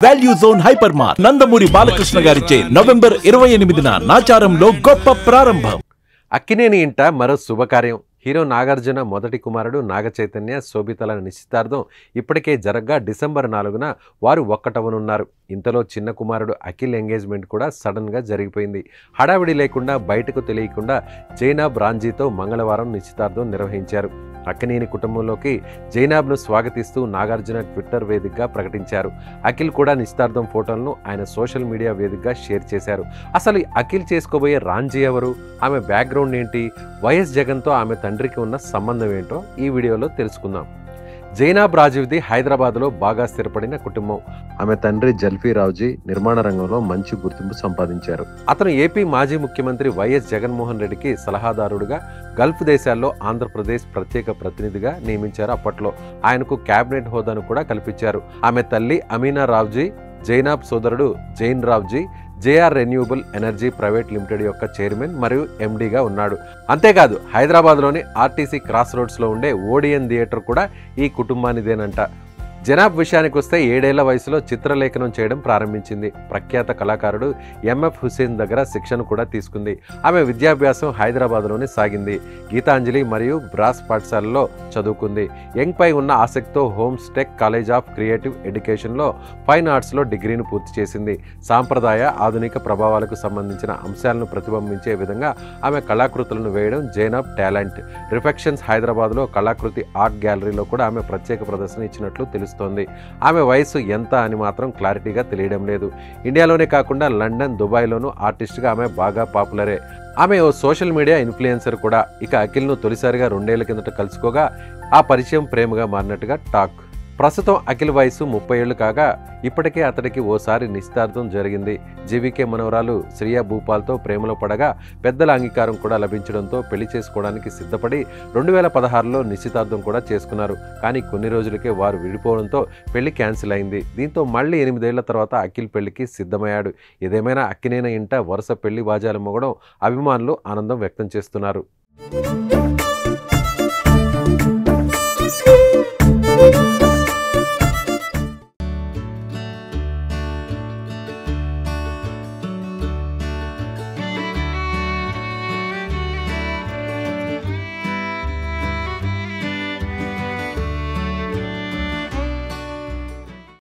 value zone hyper mart Nandamuri Balakrishna గారిచే November ఇరవై ఎనిమిదిన నాచారంలో గొప్ప ప్రారంభం అక్కినేని ఇంట మరో శుభకార్యం హీరో నాగార్జున మొదటి కుమారుడు నాగ చైతన్య శోభితల నిశ్చితార్థం ఇప్పటికే జరగ్గా డిసెంబర్ నాలుగున వారు ఒక్కటవనున్నారు ఇంతలో చిన్న కుమారుడు అఖిల్ ఎంగేజ్మెంట్ కూడా సడన్గా జరిగిపోయింది హడావిడి లేకుండా బయటకు తెలియకుండా జైనాబ్ రాంజీతో మంగళవారం నిశ్చితార్థం నిర్వహించారు అక్కినేని కుటుంబంలోకి జైనాబ్ను స్వాగతిస్తూ నాగార్జున ట్విట్టర్ వేదికగా ప్రకటించారు అఖిల్ కూడా నిశ్చితార్థం ఫోటోలను ఆయన సోషల్ మీడియా వేదికగా షేర్ చేశారు అసలు ఈ అఖిల్ చేసుకోబోయే రాంజీ ఎవరు ఆమె బ్యాక్గ్రౌండ్ ఏంటి వైఎస్ జగన్తో ఆమె తండ్రికి ఉన్న సంబంధం ఏంటో ఈ వీడియోలో తెలుసుకుందాం జైనాబ్ రాజీవ్ది హైదరాబాద్లో బాగా స్థిరపడిన కుటుంబం ఆమె తండ్రి జల్ఫీ రావుజీ నిర్మాణ రంగంలో మంచి గుర్తింపు సంపాదించారు అతను ఏపీ మాజీ ముఖ్యమంత్రి వైఎస్ జగన్మోహన్ రెడ్డికి సలహాదారుడుగా గల్ఫ్ దేశాల్లో ఆంధ్రప్రదేశ్ ప్రత్యేక ప్రతినిధిగా నియమించారు అప్పట్లో ఆయనకు కేబినెట్ హోదాను కూడా కల్పించారు ఆమె తల్లి అమీనా రావుజీ జైనాబ్ సోదరుడు Zain Raoji JR renewable energy private limited యొక్క చైర్మన్ మరియు ఎండీగా ఉన్నాడు అంతేకాదు హైదరాబాద్లోని ఆర్టీసీ క్రాస్ రోడ్స్లో ఉండే ఓడియన్ థియేటర్ కూడా ఈ కుటుంబానిదేనంట జనాబ్ విషయానికి వస్తే ఏడేళ్ల వయసులో చిత్రలేఖనం చేయడం ప్రారంభించింది ప్రఖ్యాత కళాకారుడు ఎంఎఫ్ హుసేన్ దగ్గర శిక్షణ కూడా తీసుకుంది ఆమె విద్యాభ్యాసం హైదరాబాద్లోనే సాగింది గీతాంజలి మరియు బ్రాస్ పాఠశాలలో చదువుకుంది యంగ్ పై ఉన్న ఆసక్తితో homes tech college of creative ఎడ్యుకేషన్లో ఫైన్ ఆర్ట్స్లో డిగ్రీని పూర్తి చేసింది సాంప్రదాయ ఆధునిక ప్రభావాలకు సంబంధించిన అంశాలను ప్రతిబింబించే విధంగా ఆమె కళాకృతులను వేయడం జైనబ్ టాలెంట్ రిఫెక్షన్స్ హైదరాబాద్లో కళాకృతి ఆర్ట్ గ్యాలరీలో కూడా ఆమె ప్రత్యేక ప్రదర్శన ఇచ్చినట్లు తెలుస్తోంది ఆమె వయసు ఎంత అని మాత్రం క్లారిటీగా తెలియడం లేదు ఇండియాలోనే కాకుండా లండన్ దుబాయ్లోనూ ఆర్టిస్ట్గా ఆమె బాగా పాపులరే ఆమె ఓ సోషల్ మీడియా ఇన్ఫ్లుయెన్సర్ కూడా ఇక అఖిల్ను తొలిసారిగా రెండేళ్ల కిందట కలుసుకోగా ఆ పరిచయం ప్రేమగా మారినట్టుగా టాక్ ప్రస్తుతం అఖిల్ వయసు ముప్పై ఏళ్లు కాగా ఇప్పటికే అతడికి ఓసారి నిశ్చితార్థం జరిగింది జీవికే మనవరాలు శ్రియా భూపాల్తో ప్రేమలో పడగా పెద్దల అంగీకారం కూడా లభించడంతో పెళ్లి చేసుకోవడానికి సిద్ధపడి రెండు వేల పదహారులో నిశ్చితార్థం కూడా చేసుకున్నారు కానీ కొన్ని రోజులకే వారు విడిపోవడంతో పెళ్లి క్యాన్సిల్ అయింది దీంతో మళ్ళీ ఎనిమిదేళ్ల తర్వాత అఖిల్ పెళ్లికి సిద్ధమయ్యాడు ఏదేమైనా అక్కినేన ఇంట వరుస పెళ్లి వాజాలు మొగడం అభిమానులు ఆనందం వ్యక్తం చేస్తున్నారు